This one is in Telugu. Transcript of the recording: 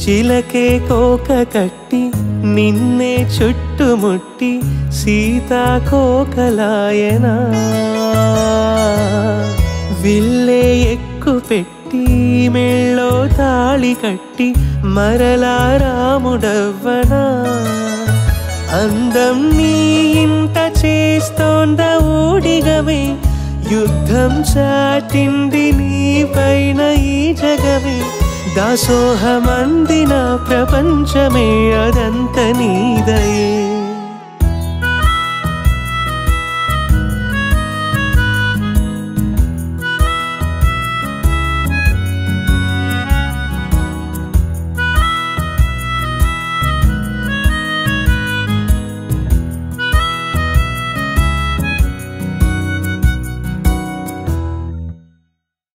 చిలకే కోక కట్టి నిన్నే చుట్టుముట్టి సీతాకోకలాయనా విల్లే ఎక్కు పెట్టి మెళ్ళో తాళి కట్టి మరలా రాముడవ్వనా అందం నీ ఇంట చేస్తోంద ఊడిగమే యుద్ధం చాటింది నీ పైన ఈ జగమే దాసోహమందిన ప్రపంచమే అదంత నీదయే